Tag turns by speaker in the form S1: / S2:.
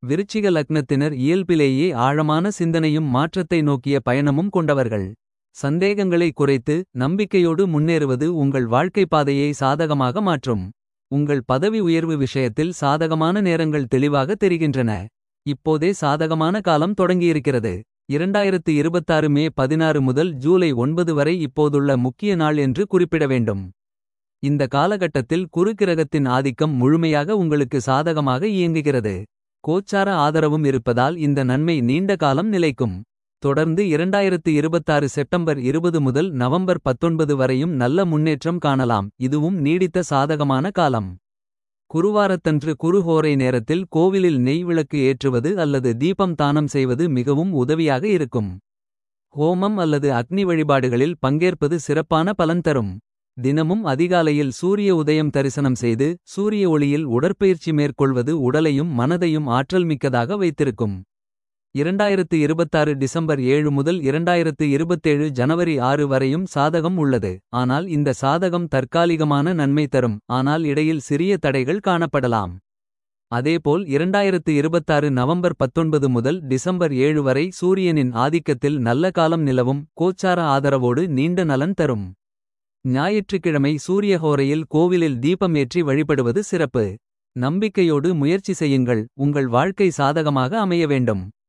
S1: விருச்சிக லக்னத்தினர் இயல்பிலேயே ஆழமான சிந்தனையும் மாற்றத்தை நோக்கிய பயணமும் கொண்டவர்கள். சந்தேகங்களை குறைத்து நம்பிக்கையோடு முன்னேறுவது உங்கள் வாழ்க்கை பாதையை சாதகமாக மாற்றும். உங்கள் பதவி உயர்வு விஷயத்தில் சாதகமான நேரங்கள் தெளிவாக தெரிகின்றன. இப்போதே சாதகமான காலம் தொடங்கியிருக்கிறது. 2026 மே 16 முதல் ஜூலை 9 வரை இப்போதுள்ள முக்கிய நாள் என்று குறிப்பிட வேண்டும். இந்த காலகட்டத்தில் குருக்கிரகத்தின் ஆதிக்கம் முழுமையாக உங்களுக்கு சாதகமாக இயங்குகிறது. கோச்சார ஆதரவும் இருப்பதால் இந்த நன்மை நீண்ட காலம் நிலைக்கும். தொடர்ந்து 2026 செப்டம்பர் 20 முதல் நவம்பர் 19 வரையும் நல்ல முன்னேற்றம் காணலாம். இதுவும் நீடித்த சாதகமான காலம். குருவாரத்தன்று குருஹோரை நேரத்தில் கோவிலில் நெய் விளக்கு ஏற்றுவது அல்லது தீபம் தானம் செய்வது மிகவும் உதவியாக இருக்கும். ஹோமம் அல்லது அக்னி வழிபாடுகளில் பங்கேற்பது சிறப்பான பலன் தரும். தினமும் அதிகாலையில் சூரிய உதயம் தரிசனம் செய்து சூரிய ஒளியில் உடற்பயிற்சி மேற்கொள்வது உடலையும் மனதையும் ஆற்றல் மிக்கதாக வைத்திருக்கும். 2026 டிசம்பர் 7 முதல் 2027 ஜனவரி 6 வரையும் சாதகம் உள்ளது. ஆனால் இந்த சாதகம் தற்காலிகமான நன்மை தரும். ஆனால் இடையில் சிறிய தடைகள் காணப்படலாம். அதேபோல் 2026 நவம்பர் 19 முதல் டிசம்பர் 7 வரை சூரியனின் ஆதிக்கத்தில் நல்ல காலம் நிலவும். கோச்சார ஆதரவோடு நீண்ட நலன் தரும். ஞாயிற்றுக்கிழமை சூரியஹோரையில் கோவிலில் தீபம் ஏற்றி வழிபடுவது சிறப்பு. நம்பிக்கையோடு முயற்சி செய்யுங்கள் உங்கள் வாழ்க்கை சாதகமாக அமைய வேண்டும்.